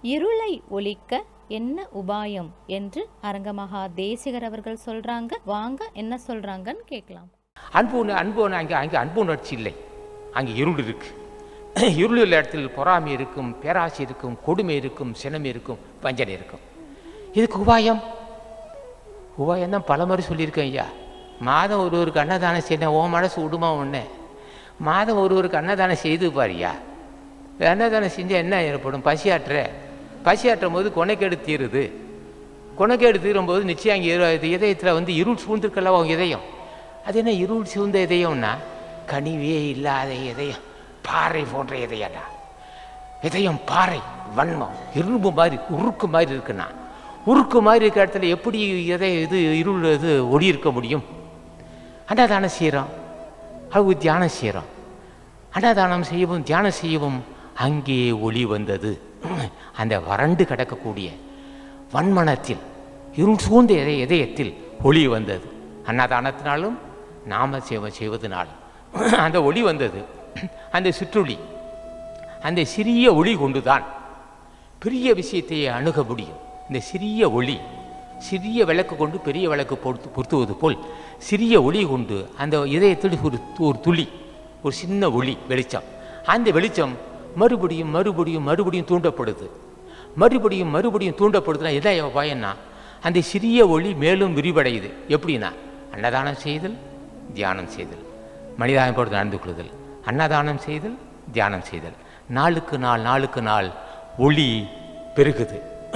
இருளை ஒழிக்க என்ன உபாயம் என்று அரங்கமகா தேசிகர் அவர்கள் சொல்றாங்க வாங்க என்ன சொல்றாங்கன்னு கேட்கலாம் அன்பு உண- அன்பு உண- அங்கே அங்கே அன்பு உணர்ச்சி இல்லை அங்கே இருள் இருக்கு இருள் உள்ள இடத்தில் பொறாமை இருக்கும் பேராசை இருக்கும் கொடுமை இருக்கும் சினமை இருக்கும் வஞ்சனை இருக்கும் இதுக்கு உபாயம் உபாயம் தான் பல முறை சொல்லியிருக்கேன் ஐயா மாதம் ஒருவருக்கு அன்னதானம் செய்யணும் ஓ மனசு விடுமா ஒன்று மாதம் ஒருவருக்கு அன்னதானம் செய்து பாரியா அன்னதானம் செஞ்சால் என்ன ஏற்படும் பசியாற்ற பசியாற்றும் போது கொனைக்கேடு தீருது கொனைக்கேடு தீரும்போது நிச்சயம் அங்கே இரு- இதயத்தில் வந்து இருள் சூழ்ந்திருக்கல உன் இதயம் அது என்ன இருள் சூழ்ந்த இதயம்னா கனிவே இல்லாத இதயம் பாறை போன்ற இதயம்டா இதயம் பாறை வன்மம் இரும்பு மாதிரி உருக்கு மாதிரி இருக்குண்ணா உருக்கு மாதிரி இருக்கிற இடத்துல எப்படி இதய இது இருள் இது ஒளி இருக்க முடியும் அன்னதானம் செய்கிறோம் அது தியானம் செய்கிறோம் அன்னதானம் செய்யவும் தியானம் செய்யவும் அங்கே ஒளி வந்தது அந்த வறண்டு கிடக்கக்கூடிய வன்மனத்தில் இருள் சூழ்ந்த இதய இதயத்தில் ஒளி வந்தது அன்னதானத்தினாலும் நாம சேவை செய்வதனாலும் அந்த ஒளி வந்தது அந்த சிற்றுளி அந்த சிறிய ஒளி கொண்டுதான் பெரிய விஷயத்தை அணுக முடியும் இந்த சிறிய ஒளி சிறிய விளக்கு கொண்டு பெரிய விளக்கு பொருத்து பொருத்துவது போல் சிறிய ஒளி கொண்டு அந்த இதயத்தில் ஒரு ஒரு துளி ஒரு சின்ன ஒளி வெளிச்சம் அந்த வெளிச்சம் மறுபடியும் மறுபடியும் மறுபடியும் தூண்டப்படுது மறுபடியும் மறுபடியும் தூண்டப்படுதுன்னா எதை பயன்னா அந்த சிறிய ஒளி மேலும் விரிவடையுது எப்படின்னா அன்னதானம் செய்தல் தியானம் செய்தல் மனிதாயப்போடு நடந்து கொள்ளுதல் அன்னதானம் செய்தல் தியானம் செய்தல் நாளுக்கு நாள் நாளுக்கு நாள் ஒளி பெருகுது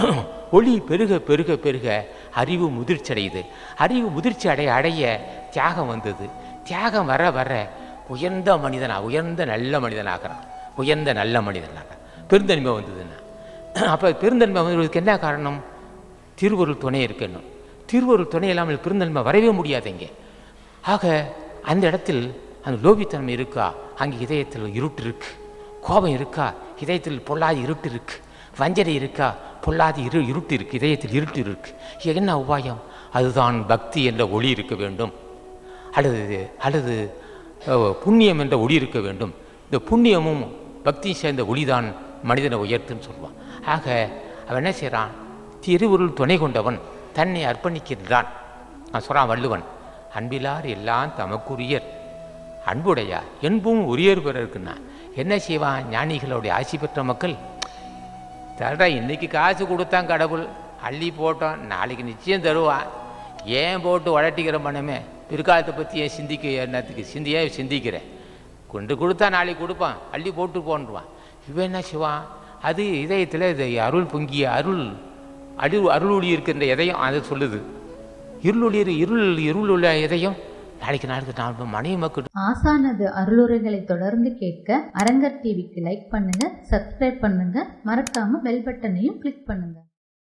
ஒளி பெருக பெருக பெருக அறிவு முதிர்ச்சி அடையுது அறிவு முதிர்ச்சி அடைய அடைய தியாகம் வந்தது தியாகம் வர வர உயர்ந்த மனிதனா உயர்ந்த நல்ல மனிதனாகிறான் உயர்ந்த நல்ல மனிதனாக பெருந்தன்மை வந்ததுன்னா அப்போ பெருந்தன்மை வந்ததுக்கு என்ன காரணம் திருவருள் துணை இருக்கணும் திருவருள் துணை இல்லாமல் பெருந்தன்மை வரவே முடியாது இங்கே ஆக அந்த இடத்தில் அந்த லோபித்தன்மை இருக்கா அங்கே இதயத்தில் இருட்டு இருக்கு கோபம் இருக்கா இதயத்தில் பொல்லாத இருட்டு இருக்கு வஞ்சனை இருக்கா பொல்லாத இரு இருட்டு இருக்கு இதயத்தில் இருட்டு இருக்கு என்ன உபாயம் அதுதான் பக்தி என்ற ஒளி இருக்க வேண்டும் அல்லது அல்லது அஹ், புண்ணியம் என்ற ஒளி இருக்க வேண்டும் இந்த புண்ணியமும் பக்தியும் சேர்ந்த ஒளிதான் மனிதனை உயர்த்துன்னு சொல்லுவான் ஆக அவன் என்ன செய்கிறான் திருவுருள் துணை கொண்டவன் தன்னை அர்ப்பணிக்கின்றான் நான் சொல்கிறான் வள்ளுவன் அன்பிலார் எல்லாம் தமக்குரியர் அன்புடையார் என்பும் உரியர் பிறருக்குன்னா என்ன செய்வான் ஞானிகளுடைய ஆசி பெற்ற மக்கள் தடா இன்னைக்கு காசு கொடுத்தான் கடவுள் அள்ளி போட்டோம் நாளைக்கு நிச்சயம் தருவான் ஏன் போட்டு உழட்டிக்கிற மனமே பிற்காலத்தை பற்றி ஏன் சிந்திக்க என்னத்துக்கு சிந்தியே சிந்திக்கிறேன் கொண்டு கொடுத்தா நாளைக்கு கொடுப்பான் அள்ளி போட்டு போன்றுவான் இவன் என்ன செய்வான் அது இதயத்தில் இது அருள் பொங்கிய அருள் அருள் அருளொளி இருக்கின்ற இதயம் அதை சொல்லுது இருளொளி இரு- இருள் இருள் உள்ள இதயம் நாளைக்கு நாளைக்கு நான் மனைவி மக்கள் ஆசானது அருளுரைகளை தொடர்ந்து கேட்க அரங்கர் டிவிக்கு லைக் பண்ணுங்க சப்ஸ்கிரைப் பண்ணுங்க மறக்காம பெல் பட்டனையும் கிளிக் பண்ணுங்க